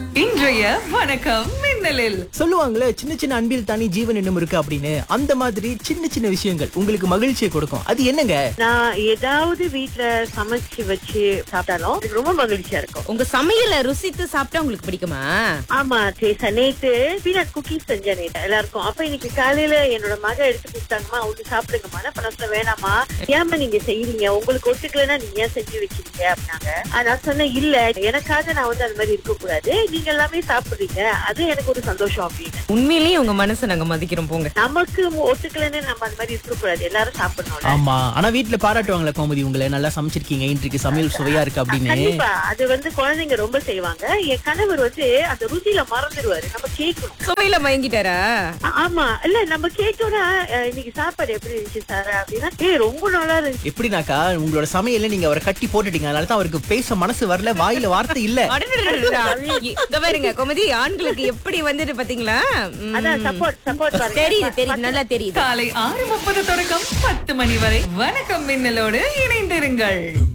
இன்றைய வணக்கம் மின்னலில் சொல்லுவாங்களே சின்ன சின்ன அன்பில் தானே ஜீவன் என்னும் இருக்கு அப்படின்னு அந்த மாதிரி சின்ன சின்ன விஷயங்கள் உங்களுக்கு மகிழ்ச்சியை கொடுக்கும் அது என்னங்க நான் ஏதாவது வீட்ல சமைச்சு வச்சு சாப்பிட்டாலும் எனக்கு ரொம்ப மகிழ்ச்சியா இருக்கும் உங்க சமையல ருசித்து சாப்பிட்டா உங்களுக்கு பிடிக்குமா ஆமா தேசா நேத்து பீனட் குக்கீஸ் செஞ்சேன் நேத்து எல்லாருக்கும் அப்ப இன்னைக்கு காலையில என்னோட மக எடுத்து கொடுத்தாங்கம்மா அவங்க சாப்பிடுங்கம்மா நான் பண்ண சொன்னேன் வேணாமா ஏமா நீங்க செய்யறீங்க உங்களுக்கு ஒத்துக்கலைன்னா நீங்க ஏன் செஞ்சு வச்சிருக்கீங்க அப்படின்னாங்க ஆனா நான் சொன்னேன் இல்ல எனக்காக நான் வந்து அது மாதிரி இருக்க கூடாது நீங்க எல்லாமே சாப்பிடுறீங்க அது எனக்கு ஒரு சந்தோஷம் அப்படின்னு உண்மையிலேயே உங்க மனசை நாங்க மதிக்கிறோம் போங்க நமக்கு ஒத்துக்கலைன்னு நம்ம அந்த மாதிரி இருக்க கூடாது எல்லாரும் சாப்பிடணும் ஆமா ஆனா வீட்ல பாராட்டுவாங்களே கோமதி உங்களை நல்லா சமைச்சிருக்கீங்க இன்றைக்கு சமையல் சுவையா இருக்கு அப்படின்னு கண்டிப்பா அது வந்து குழந்தைங்க ரொம்ப செய்வாங்க என் கணவர் வந்து அந்த ருசியில மறந்துடுவாரு நம்ம கேட்கணும் சுவையில மயங்கிட்டாரா ஆ- ஆமா இல்ல நம்ம கேட்டோம்னா அஹ், இன்னைக்கு சாப்பாடு எப்படி இருந்துச்சு சார் அப்படின்னா ஏய் ரொம்ப நல்லா இருந்துச்சு எப்படினாக்கா உங்களோட சமையல்ல நீங்க அவரை கட்டி போட்டுட்டீங்க அதனால தான் அவருக்கு பேச மனசு வரல வாயில வார்த்தை இல்ல அடடடடடா. இங்க பாருங்க கோமதி ஆண்களுக்கு எப்படி வந்துட்டு பாத்தீங்களா ம். அதான் சப்போர்ட் சப்போர்ட் தெரியுது தெரியுது நல்லா தெரியுது காலை ஆறு முப்பது தொடக்கம் பத்து மணி வரை வணக்கம் மின்னலோடு இணைந்திருங்கள்